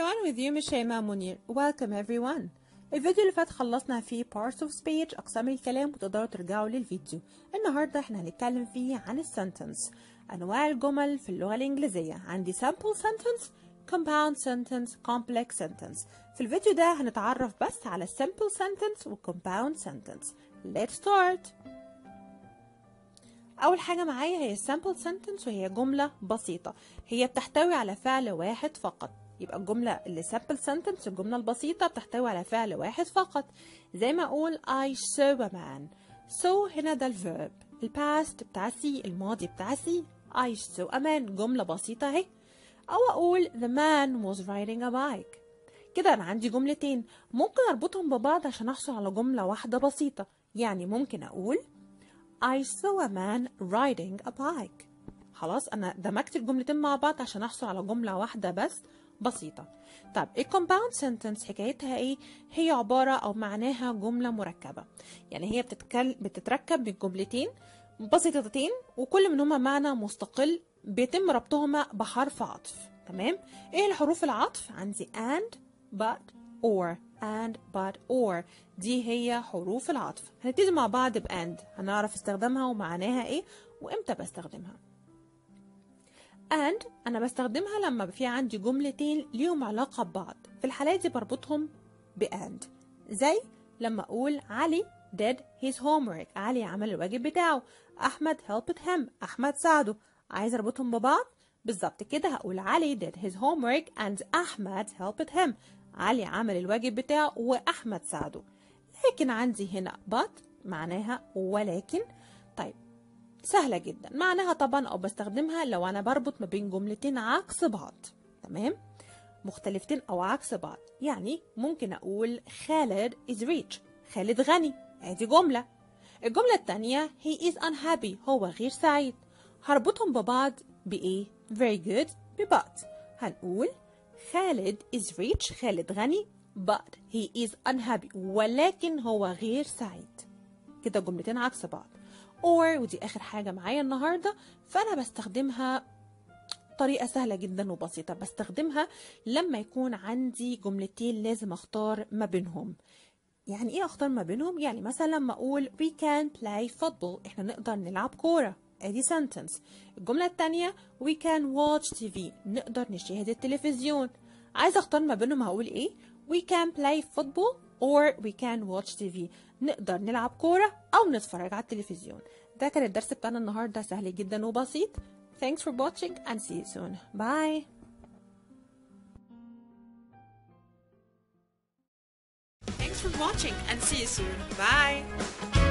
everyone with you مش شيماء منير welcome everyone الفيديو اللي فات خلصنا فيه parts of speech أقسام الكلام وتقدروا ترجعوا للفيديو النهاردة احنا هنتكلم فيه عن السنتنس أنواع الجمل في اللغة الإنجليزية عندي simple sentence compound sentence complex sentence في الفيديو ده هنتعرف بس على simple sentence و compound sentence let's start أول حاجة معايا هي simple sentence وهي جملة بسيطة هي بتحتوي على فعل واحد فقط يبقى الجملة اللي simple sentence الجملة البسيطة بتحتوي على فعل واحد فقط زي ما أقول I saw a man so هنا ده الفيرب الباست بتاع سي الماضي بتاع سي I saw a man جملة بسيطة اهي أو أقول the man was riding a bike كده أنا عندي جملتين ممكن أربطهم ببعض عشان أحصل على جملة واحدة بسيطة يعني ممكن أقول I saw a man riding a bike خلاص أنا دمجت الجملتين مع بعض عشان أحصل على جملة واحدة بس بسيطة طب الكومباوند سنتنس حكايتها ايه هي عبارة او معناها جملة مركبة يعني هي بتتكل... بتتركب من جملتين بسيطتين وكل منهما معنى مستقل بيتم ربطهما بحرف عطف تمام ايه الحروف العطف عندي and but or and but or دي هي حروف العطف هنبتدي مع بعض ب and هنعرف استخدامها ومعناها ايه وامتى بستخدمها and أنا بستخدمها لما في عندي جملتين ليهم علاقة ببعض في الحالة دي بربطهم ب and زي لما أقول علي did his homework علي عمل الواجب بتاعه أحمد helped him أحمد ساعده عايز أربطهم ببعض بالظبط كده هقول علي did his homework and أحمد helped him علي عمل الواجب بتاعه وأحمد ساعده لكن عندي هنا but معناها ولكن طيب سهلة جدا معناها طبعا أو بستخدمها لو أنا بربط ما بين جملتين عكس بعض تمام مختلفتين أو عكس بعض يعني ممكن أقول خالد is rich خالد غني ادي جملة الجملة التانية he is unhappy هو غير سعيد هربطهم ببعض بإيه very good ببعض هنقول خالد is rich خالد غني but he is unhappy ولكن هو غير سعيد كده جملتين عكس بعض or ودي آخر حاجة معايا النهاردة فأنا بستخدمها طريقة سهلة جدا وبسيطة بستخدمها لما يكون عندي جملتين لازم أختار ما بينهم يعني إيه أختار ما بينهم؟ يعني مثلا لما أقول we can play football إحنا نقدر نلعب كورة ادي sentence الجملة التانية we can watch TV نقدر نشاهد التلفزيون عايزة اختار ما بينهم هقول ايه we can play football or we can watch TV نقدر نلعب كورة أو نتفرج على التلفزيون ده كان الدرس بتاعنا النهاردة سهل جدا وبسيط Thanks for watching and see you soon. Bye. Thanks for watching and see you soon. Bye.